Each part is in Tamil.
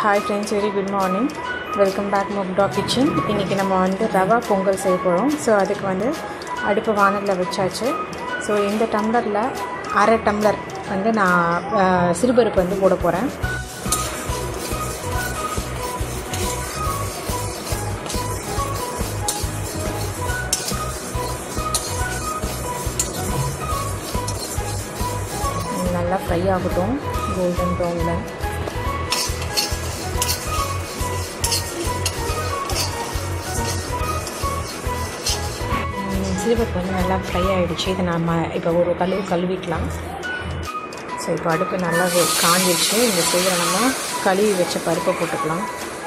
hi friends very good morning welcome back மொக்டா கிச்சன் இன்றைக்கி நம்ம வந்து ரவா பொங்கல் செய்ய போகிறோம் ஸோ அதுக்கு வந்து அடுப்பு வானலில் வச்சாச்சு ஸோ இந்த டம்ளரில் அரை டம்ளர் வந்து நான் அஹ், சிறுபருப்பு வந்து போட போகிறேன் நல்லா ஃப்ரை ஆகட்டும் கோல்டன் ப்ரௌனில் சிறுபருப்பு வந்து நல்லா ஃப்ரை ஆகிடுச்சு இதை நம்ம இப்போ ஒரு கழுவு கழுவிக்கலாம் ஸோ இப்போ அடுப்பு நல்லா வே- காஞ்சிடுச்சு இந்த சைடில் நம்ம கழுவி வச்ச பருப்பை போட்டுக்கலாம்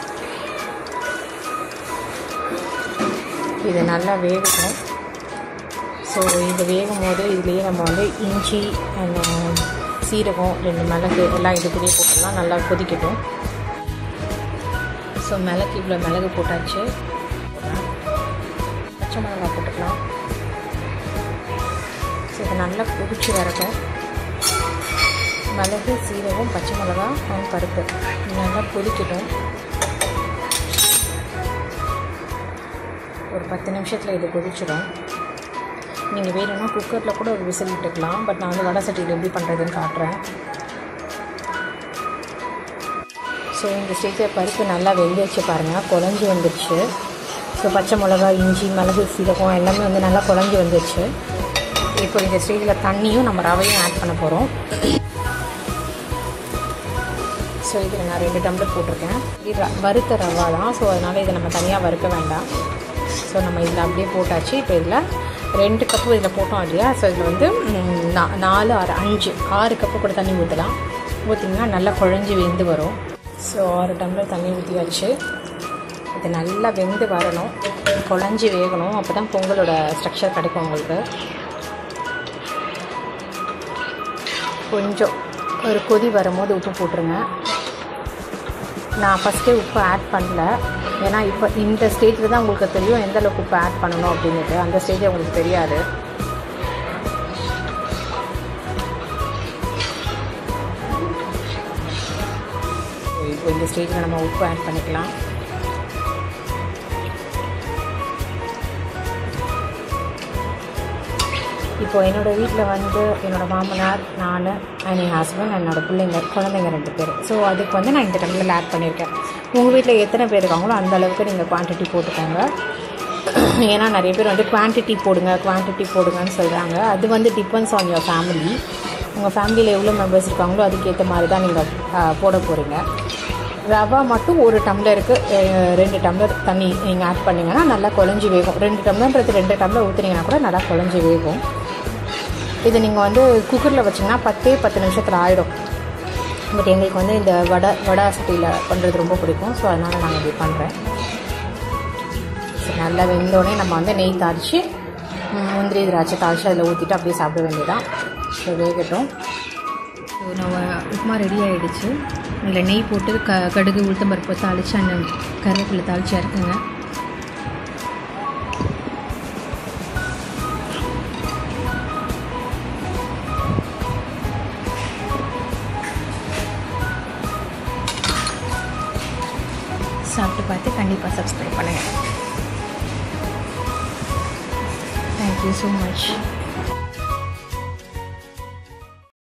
இது நல்லா வேகட்டும் ஸோ இது வேகும் போது இதுலேயே நம்ம வந்து இஞ்சி and, சீரகம் ரெண்டு மிளகு எல்லாம் இது கூடயே போட்டுடலாம் நல்லா கொதிக்கட்டும் ஸோ மிளகு இவ்வளோ மிளகு போட்டாச்சு பச்சை மிளகா போட்டுக்கலாம் ஸோ இது நல்லா கொதிச்சு வரட்டும் மிளகு சீரகம் பச்சை மிளகா and பருப்பு இது நல்லா கொதிக்கட்டும் ஒரு பத்து நிமிஷத்தில் இது கொதிச்சிடும் நீங்கள் வேணும்னா குக்கரில் கூட ஒரு விசில் விட்டுக்கலாம் பட் நான் வந்து வடை சட்டியில் எப்படி பண்ணுறதுன்னு காட்டுறேன் ஸோ இந்த ஸ்டேஜில் பருப்பு நல்லா வெந்துருச்சு பாருங்கள் குழஞ்சி வந்துருச்சு ஸோ பச்சை மிளகா இஞ்சி மிளகு சீரகம் எல்லாமே வந்து நல்லா குழஞ்சி வந்துருச்சு இப்போ இந்த ஸ்டேஜில் தண்ணியும் நம்ம ரவையும் ஆட் பண்ண போகிறோம் ஸோ இதில் நான் ரெண்டு டம்ளர் போட்டிருக்கேன் இது ர- வறுத்த ரவா தான் ஸோ அதனால் இதை நம்ம தனியாக வறுக்க வேண்டாம் ஸோ நம்ம இதில் அப்படியே போட்டாச்சு இப்போ இதில் ரெண்டு கப்பு இதில் போட்டோம் இல்லையா ஸோ இதில் வந்து ம், நா- நாலு ஆறு அஞ்சு ஆறு கப்பு கூட தண்ணி ஊற்றலாம் ஊற்றிங்கன்னா நல்லா குழஞ்சி வெந்து வரும் ஸோ ஆறு டம்ளர் தண்ணி ஊற்றியாச்சு இது நல்லா வெந்து வரணும் குழஞ்சி வேகணும் அப்போ தான் பொங்கலோட ஸ்ட்ரக்சர் கிடைக்கும் உங்களுக்கு கொஞ்சம் ஒரு கொதி வரும்போது உப்பு போட்டுருங்க நான் ஃபஸ்ட்டே உப்பு ஆட் பண்ணல ஏன்னா இப்போ இந்த ஸ்டேஜில் தான் உங்களுக்கு தெரியும் எந்த அளவுக்கு உப்பு ஆட் பண்ணணும் அப்படின்னுட்டு அந்த ஸ்டேஜ் உங்களுக்கு தெரியாது இப்போ இந்த ஸ்டேஜில் நம்ம உப்பு ஆட் பண்ணிக்கலாம் இப்போ என்னோடய வீட்டில் வந்து என்னோடய மாமனார் நான் அண்ட் என் ஹஸ்பண்ட் என்னோட பிள்ளைங்க குழந்தைங்க ரெண்டு பேர் ஸோ அதுக்கு வந்து நான் இந்த டம்ளரில் ஆட் பண்ணியிருக்கேன் உங்கள் வீட்டில் எத்தனை பேர் இருக்காங்களோ அந்த அளவுக்கு நீங்கள் குவான்டிட்டி போட்டுக்கோங்க ஏன்னா நிறைய பேர் வந்து குவான்டிட்டி போடுங்க குவான்டிட்டி போடுங்கன்னு சொல்கிறாங்க அது வந்து டிபெண்ட்ஸ் ஆன் யுவர் ஃபேமிலி உங்கள் ஃபேமிலியில் எவ்வளோ மெம்பர்ஸ் இருக்காங்களோ அதுக்கேற்ற மாதிரி தான் நீங்கள் போட போகிறீங்க ரவா மட்டும் ஒரு டம்ளருக்கு அஹ், ரெண்டு டம்ளர் தண்ணி நீங்கள் ஆட் பண்ணிங்கன்னா நல்லா குழஞ்சி வேகும் ரெண்டு டம்ளர்ன்றது ரெண்டு டம்ளர் ஊற்றுனீங்கன்னா கூட நல்லா குழஞ்சி வேகும் இது நீங்கள் வந்து குக்கரில் வச்சிங்கன்னா பத்தே பத்து நிமிஷத்தில் ஆகிடும் பட் எங்களுக்கு வந்து இந்த வடை வடை சட்டியில் பண்ணுறது ரொம்ப பிடிக்கும் ஸோ அதனால் நாங்கள் இப்படி பண்ணுறேன் ஸோ நல்லா வெந்தோடனே நம்ம வந்து நெய் தாளித்து முந்திரி திராட்சை தாளித்து அதில் ஊற்றிட்டு அப்படியே சாப்பிட வேண்டியதான் ஸோ வேகட்டும் ஸோ நம்ம உப்புமா ரெடி ஆகிடுச்சு இதில் நெய் போட்டு க கடுகு உளுத்தம்பருப்பு தாளித்து அந்த கருவேப்பிலை தாளித்து இறக்குங்க சாப்பிட்டு பார்த்து கண்டிப்பாக சப்ஸ்கிரைப் பண்ணுங்கள் தேங்க்யூ ஸோ மச்